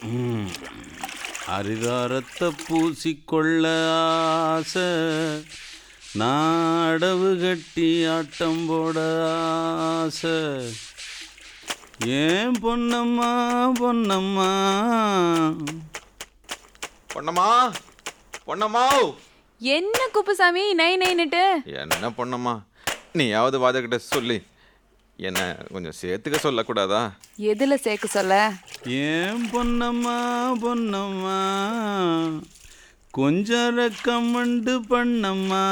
ம். அரிதாரத்தை பூசிக்கொள்ள ஆசை நாடவு கட்டி ஆட்டம் போட ஆசை ஏன் பொன்னம்மா பொன்னம்மா பொண்ணம்மா பொண்ணம்மா என்ன குப்புசாமி நை நைன்னுட்டு என்ன பொண்ணம்மா நீயாவது வாதகிட்ட சொல்லி என்ன கொஞ்சம் சேர்த்துக்க சொல்லக்கூடாதா எதுல சேர்க்க சொல்ல ஏன் பொன்னம்மா பொன்னம்மா கொஞ்சம் ரெக்கமெண்டு பண்ணம்மா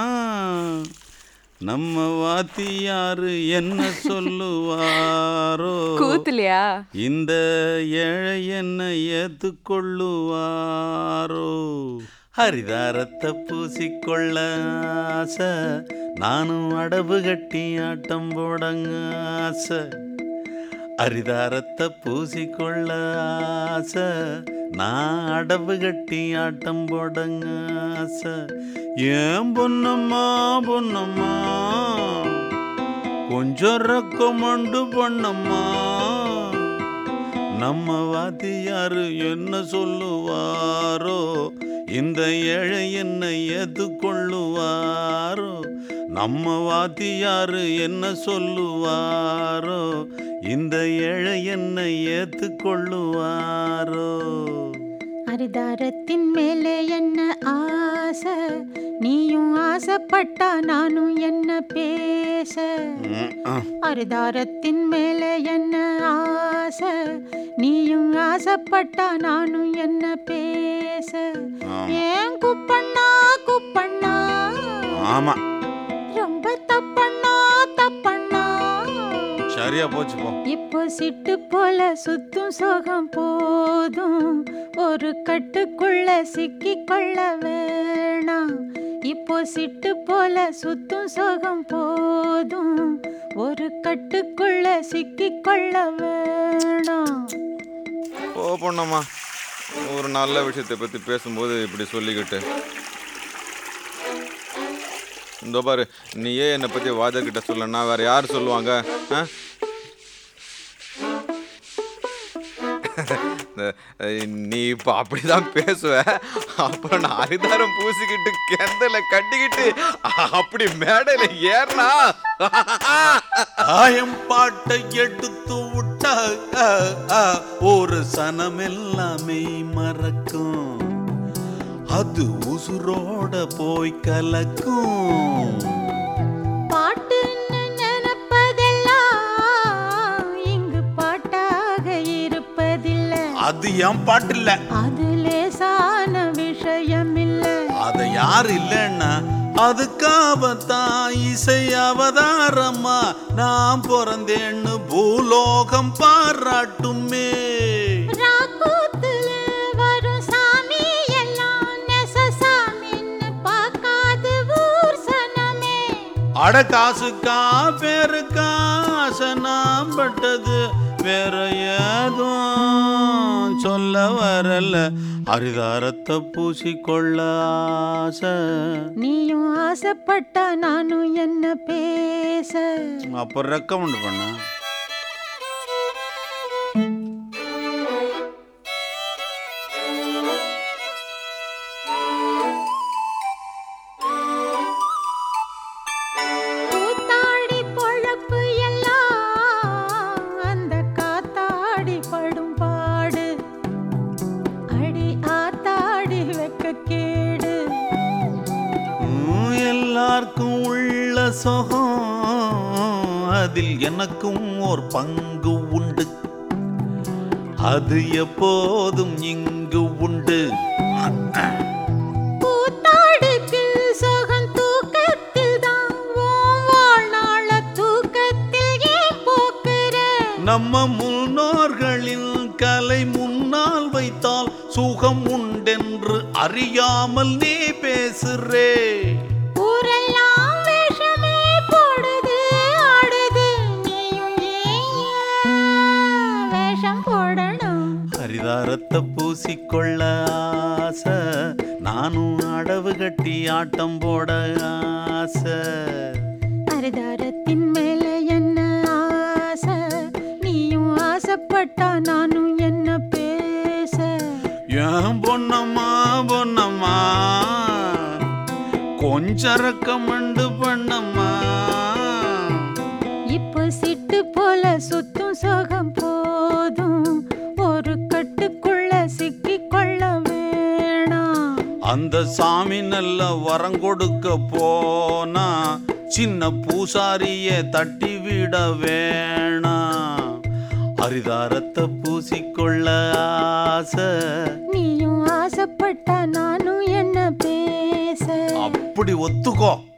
நம்ம வாத்தியாரு என்ன சொல்லுவாரோ கூத்துலையா இந்த ஏழை என்ன ஏத்துக்கொள்ளுவாரோ ஹரிதாரத்தை பூசிக்கொள்ள ஆசை நானும் அடவு கட்டி ஆட்டம் போடங்க ஆசை அரிதாரத்தை பூசிக்கொள்ள ஆசை நான் அடவு கட்டி ஆட்டம் போடங்க ஆசை ஏன் பொன்னம்மா பொன்னம்மா கொஞ்சம் ரெக்கமெண்டு பண்ணம்மா நம்ம வாத்தியாரு என்ன சொல்லுவாரோ இந்த ஏழை என்ன ஏத்துக்கொள்ளுவாரோ நம்ம வாத்தியாரு என்ன சொல்லுவாரோ இந்த ஏழை என்ன ஏத்துக்கொள்ளுவாரோ அரிதாரத்தின் மேலே என்ன ஆசை நீயும் ஆசைப்பட்டா நானும் என்ன பேச ம், ஆ. அரிதாரத்தின் மேலே என்ன ஆசை நீயும் ஆசைப்பட்டா நானும் என்ன பேச ஆமா. ஏன் குப்பண்ணா குப்பண்ணா ஆமா ரொம்ப தப்பண்ணா தப்பண்ணா சரியா போச்சு போ இப்போ சிட்டு போல சுத்தும் சோகம் போதும் ஒரு கட்டுக்குள்ள சிக்கிக் கொள்ள வேணாம் இப்போ சிட்டு போல சுத்தும் சோகம் போதும் ஒரு கட்டுக்குள்ள சிக்கிக் கொள்ள வேணாம் ஓ பொண்ணம்மா ஒரு நல்ல விஷயத்தை பற்றி பேசும்போது இப்படி சொல்லிக்கிட்டு இந்த பாரு நீயே என்னை பற்றி வாதகிட்ட சொல்லனா வேற யார் சொல்லுவாங்க ஆ? இந்த, அஹ், நீ இப்போ அப்படிதான் பேசுவ அப்புறம் நான் அரிதாரம் பூசிக்கிட்டு கெந்தல கட்டிக்கிட்டு அப்படி மேடையில ஏறினா ஆயம் பாட்டை எடுத்து விட்டா ஆ, ஆ, ஒரு சனமெல்லாமே மறக்கும் அது உசுரோட போய் கலக்கும் பாட்டுன்னு நினைப்பதெல்லாம் இங்கு பாட்டாக இருப்பதில்லை அது என் பாட்டு இல்ல அது லேசான விஷயம் இல்லை அத யார் இல்லைன்னா அதுக்காகத்தான் இசை அவதாரமா நான் பிறந்தேன்னு பூலோகம் பாராட்டுமே ராக்கூத்துல வரும் சாமி எல்லாம் நெசசாமின்னு பார்க்காது ஊர் சனமே அட காசுக்கா பேருக்கா ஆசை நான் பட்டது வேற ஏதும் சொல்ல வரல அரிதாரத்தை பூசிக்கொள்ள ஆசை நீயும் ஆசைப்பட்டா நானும் என்ன பேச அப்போ ரெக்கமெண்ட் பண்ண கூத்தாடி பொழப்பு எல்லாம் அந்த காத்தாடி படும் பாடு அடி ஆத்தாடி வெக்க கேடு உம், எல்லாருக்கும் உள்ள சுகம் அதில் எனக்கும் ஒரு பங்கு உண்டு அது எப்போதும் இங்கு உண்டு கூத்தாடுக்கு சுகம் தூக்கத்தில் தான் உன் வாழ்நாள தூக்கத்தில் ஏன் போக்குற நம்ம முன்னோர்களின் கலை முன்னால் வைத்தால் சுகம் உண்டென்று அறியாமல் நீ பேசுறே ஊரெல்லாம் வேஷமே போடுது ஆடுது நீயும் ஏன் வேஷம் போடணும் ஹரிதாரத்தை பூசிக்கொள்ள ஆசை நானும் அடவு கட்டி ஆட்டம் போட ஆசை அரிதாரத்தின் மேல என்ன ஆசை நீயும் ஆசைப்பட்டா நானும் என்ன பேச பொன்னம்மா பொன்னம்மா கொஞ்சரக்கமண்டு பண்ணம்மா இப்போ சிட்டு போல சுத்தும் சோகம் போதும் ஒரு கட்டுக்குள்ள சிக்கிக் கொள்ள வேணாம் அந்த சாமி நல்ல வரம் கொடுக்க போனா சின்ன பூசாரிய தட்டி விட வேணாம் அரிதாரத்தை பூசிக்கொள்ள ஆசை நீயும் ஆசைப்பட்டா நானும் என்ன பேச அப்படி ஒத்துக்கோ